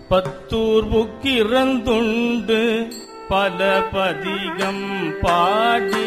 Batur புக்கிறந்துண்டு பல பதிகம் பாடி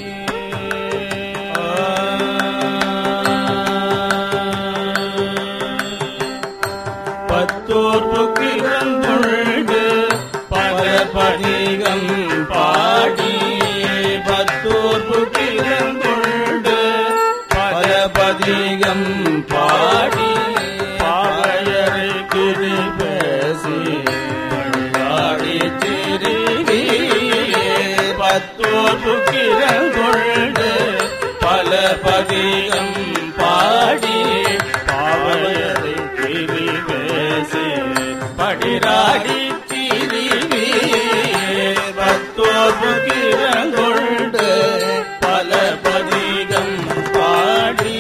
Batur புக்கிறந்துண்டு பல பதிகம் பாடி பத்தூர் புக்கிறந்துண்டு பல பதிகம் பாடி பாவையரை கிரி பேசி பள்ளாடி திருவி பத்தோர் புக்கிரங்கொண்டு பல பதிகம் பாடி பாவையரை கிரி பேசி படிராடி திருவி பத்தோர் புக்கிரங்கொண்டு பல பதிகம் பாடி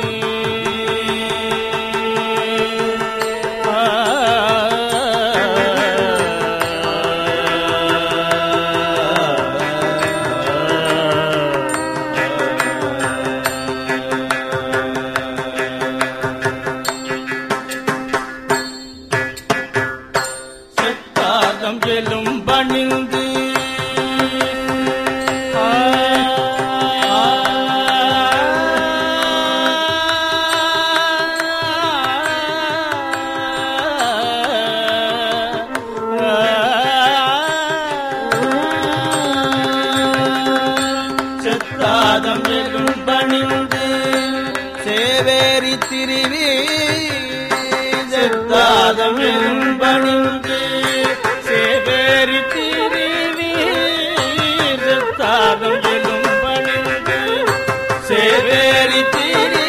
செத்தாகம் எலும் பணிந்து செத்தாதம் எலும் பணிந்து சேவேரி திருவி செத்தாதம் எலும் பணிந்து சேவேரி திருவி செத்தாதம் எலும் பணிந்து சேவேரி திருவி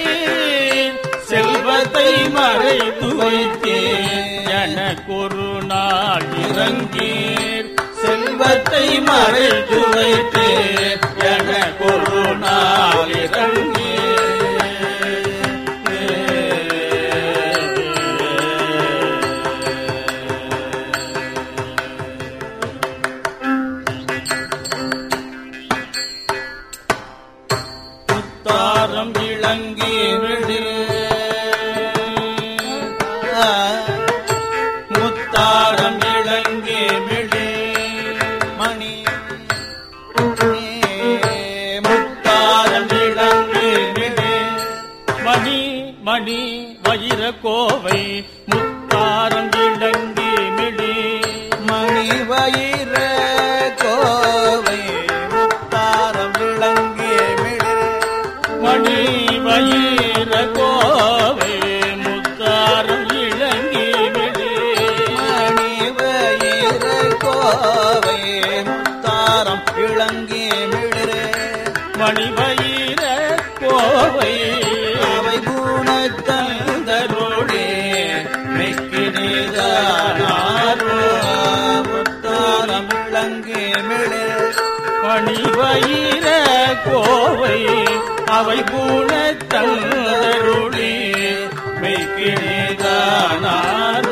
செல்வத்தை மறைத்து வைத்தேன் எனக்கொரு நாள் இறங்கீர் செல்வத்தை மறைத்து வைத்தேன் எனக்கொரு நாள் முத்தாரம் இளங்கி விடு முத்தாரம் இளங்கி விடு மணி முத்தாரம் இளங்கி விடு மணி மணி வயிற கோவை முத்தாரம் இளங்கி மிடி மணி வயிற கோவை முத்தாரம் விளங்கி மிடு மணி வயிற கோவை முத்தாரம் இளங்கி மிடி மணி வயிற கோவை முத்தாரம் விளங்கி மிடு மணிவயிர கோவை அவை குணத்தந்தரோடே மெக்கினிதானாரோ முத்தாரம் விளங்கி மிடு மணிவயிர கோவை அவை குணத்தந்தருளி மெய்க்கினிதானாரோ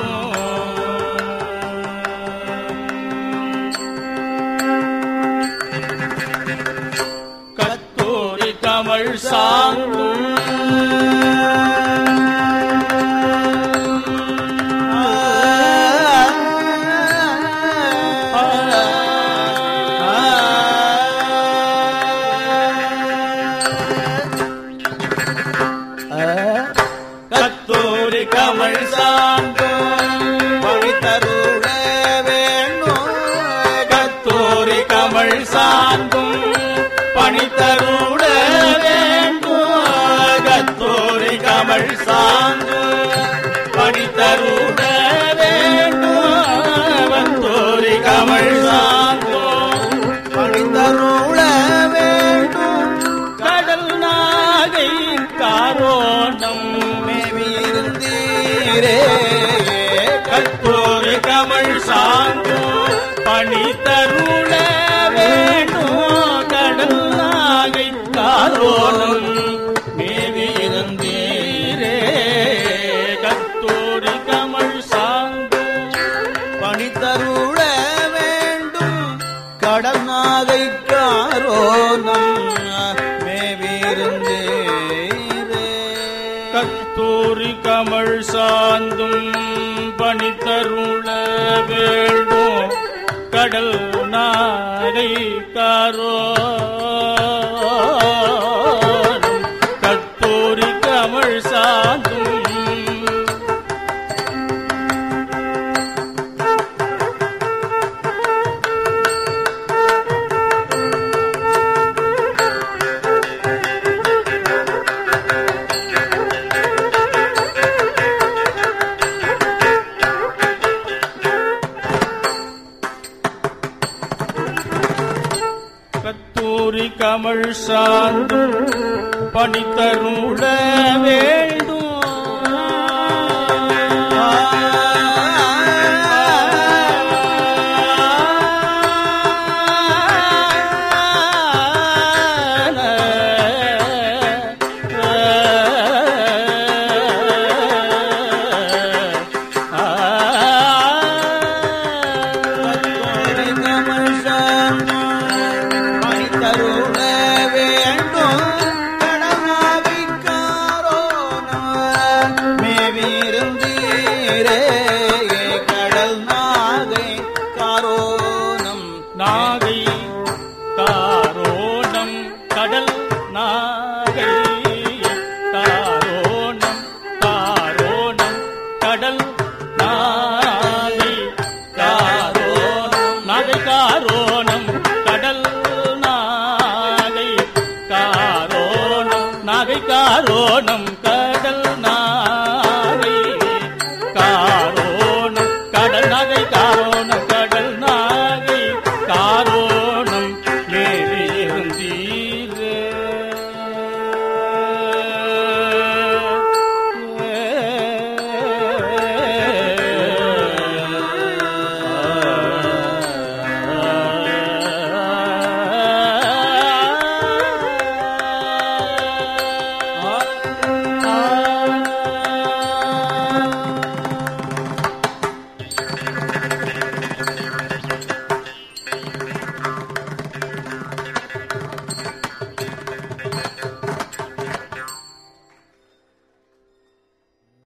கத்தூரி கமல் சாங்கும் கத்தூரி கமல் சாங்கும் பணித்தருள வேணும் கத்தூரி கமல் சாங்கும் பணித்தருட வேண்டும் கத்தூரி கமல் சாங்கும் பணித்தருட வேண்டும் கத்தூரி கமல் சாங்கும் பணித்தருள வேண்டும் கடல் நாகை காரோணம் மேவியிருந்தீரே கத்தூரி கமல் சாங்கும் பணித்தருள வேண்டும் கடல் நாகை காரோணம் மேவி இருந்தீரே கத்தூரி கமல் சாங்கும் பணித்தருள வேண்டும் கடல் நாகைக்காரோ நம் மேவியிருந்தீரே கத்தூரி கமல் சாந்தும் பணித்தருள வேண்டும் கடல் நாகை காரோ கத்தூரி கமழ் சாந்தும் கத்தூரி கமழ் சாந்து பணித்தருள வேண்டும் பணித்தருள வேண்டும் கடனாவிக்காரோ மேவிருந்தீரே கடல் நாகை காரோனம் நாகை காரோணம் கடல்